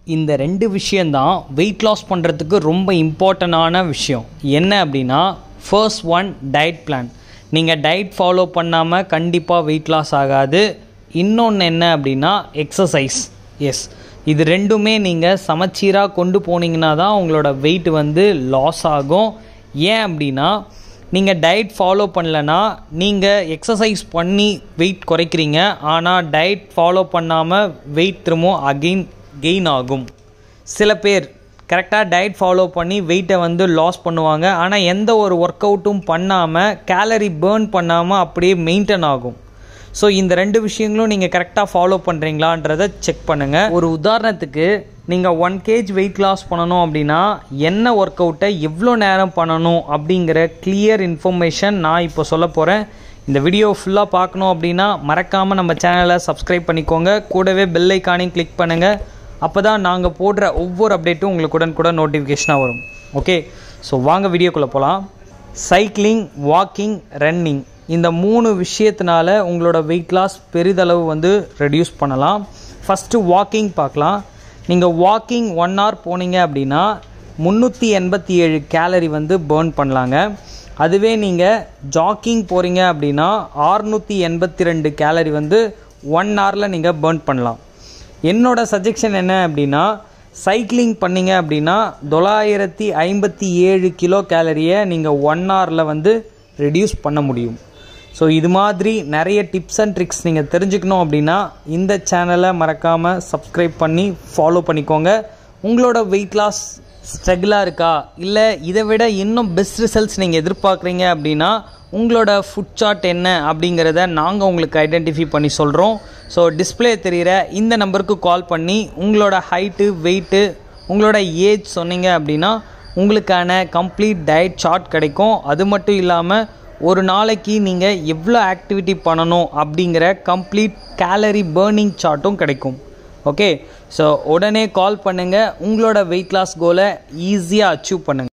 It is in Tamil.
இந்த ரெண்டு விஷயந்தான் வெயிட் லாஸ் பண்ணுறதுக்கு ரொம்ப இம்பார்ட்டண்டான விஷயம் என்ன அப்படின்னா ஃபர்ஸ்ட் ஒன் டயட் பிளான் நீங்கள் டயட் ஃபாலோ பண்ணாமல் கண்டிப்பாக வெயிட் லாஸ் ஆகாது இன்னொன்று என்ன அப்படின்னா எக்ஸசைஸ் எஸ் இது ரெண்டுமே நீங்கள் சமச்சீராக கொண்டு போனீங்கன்னா தான் உங்களோட வெயிட் வந்து லாஸ் ஆகும் ஏன் அப்படின்னா நீங்கள் டயட் ஃபாலோ பண்ணலனா நீங்கள் எக்ஸசைஸ் பண்ணி வெயிட் குறைக்கிறீங்க ஆனால் டயட் ஃபாலோ பண்ணாமல் வெயிட் திரும்பவும் அகெயின் கெயின் ஆகும் சில பேர் கரெக்டாக டயட் ஃபாலோ பண்ணி வெயிட்டை வந்து லாஸ் பண்ணுவாங்க ஆனால் எந்த ஒரு ஒர்க் அவுட்டும் பண்ணாமல் கேலரி பேர்ன் பண்ணாமல் அப்படியே மெயின்டைன் ஆகும் ஸோ இந்த ரெண்டு விஷயங்களும் நீங்கள் கரெக்டாக ஃபாலோ பண்ணுறீங்களான்றதை செக் பண்ணுங்கள் ஒரு உதாரணத்துக்கு நீங்கள் ஒன் கேஜ் வெயிட் லாஸ் பண்ணணும் அப்படின்னா என்ன ஒர்க் அவுட்டை எவ்வளோ நேரம் பண்ணணும் அப்படிங்கிற கிளியர் இன்ஃபர்மேஷன் நான் இப்போ சொல்ல போகிறேன் இந்த வீடியோ ஃபுல்லாக பார்க்கணும் அப்படின்னா மறக்காமல் நம்ம சேனலை சப்ஸ்கிரைப் பண்ணிக்கோங்க கூடவே பெல் ஐக்கானையும் கிளிக் பண்ணுங்கள் அப்போ தான் நாங்கள் போடுற ஒவ்வொரு அப்டேட்டும் உங்களுக்கு உடனுக்குடன் நோட்டிஃபிகேஷனாக வரும் ஓகே ஸோ வாங்க வீடியோக்குள்ளே போகலாம் சைக்கிளிங் வாக்கிங் ரன்னிங் இந்த மூணு விஷயத்தினால உங்களோட வெயிட் லாஸ் பெரிதளவு வந்து ரெடியூஸ் பண்ணலாம் ஃபஸ்ட்டு வாக்கிங் பார்க்கலாம் நீங்கள் வாக்கிங் ஒன் hour போனீங்க அப்படின்னா முந்நூற்றி எண்பத்தி ஏழு கேலரி வந்து பேர்ன் பண்ணலாங்க அதுவே நீங்கள் ஜாக்கிங் போகிறீங்க அப்படின்னா ஆறுநூற்றி எண்பத்தி ரெண்டு கேலரி வந்து ஒன் ஹவரில் நீங்கள் பேர்ன் பண்ணலாம் என்னோட சஜெக்ஷன் என்ன அப்படின்னா சைக்கிளிங் பண்ணீங்க அப்படின்னா தொள்ளாயிரத்தி ஐம்பத்தி ஏழு கிலோ கேலரியை நீங்கள் ஒன் ஹவரில் வந்து ரெடியூஸ் பண்ண முடியும் ஸோ இது மாதிரி நிறைய டிப்ஸ் அண்ட் ட்ரிக்ஸ் நீங்கள் தெரிஞ்சுக்கணும் அப்படின்னா இந்த சேனலை மறக்காமல் சப்ஸ்கிரைப் பண்ணி ஃபாலோ பண்ணிக்கோங்க உங்களோட வெயிட் லாஸ் ஸ்ட்ரகிளாக இருக்கா இல்லை இதை விட இன்னும் பெஸ்ட் ரிசல்ட்ஸ் நீங்கள் எதிர்பார்க்குறீங்க அப்படின்னா உங்களோட ஃபுட் சார்ட் என்ன அப்படிங்கிறத நாங்கள் உங்களுக்கு ஐடென்டிஃபை பண்ணி சொல்கிறோம் ஸோ டிஸ்பிளே தெரிகிற இந்த நம்பருக்கு கால் பண்ணி உங்களோட ஹைட்டு வெயிட்டு உங்களோட ஏஜ் சொன்னீங்க அப்படின்னா உங்களுக்கான கம்ப்ளீட் டயட் சார்ட் கிடைக்கும் அது மட்டும் இல்லாமல் ஒரு நாளைக்கு நீங்கள் எவ்வளோ ஆக்டிவிட்டி பண்ணணும் அப்படிங்கிற கம்ப்ளீட் கேலரி பேர்னிங் சார்ட்டும் கிடைக்கும் ஓகே ஸோ உடனே கால் பண்ணுங்கள் உங்களோட வெயிட் லாஸ் கோலை ஈஸியாக அச்சீவ் பண்ணுங்கள்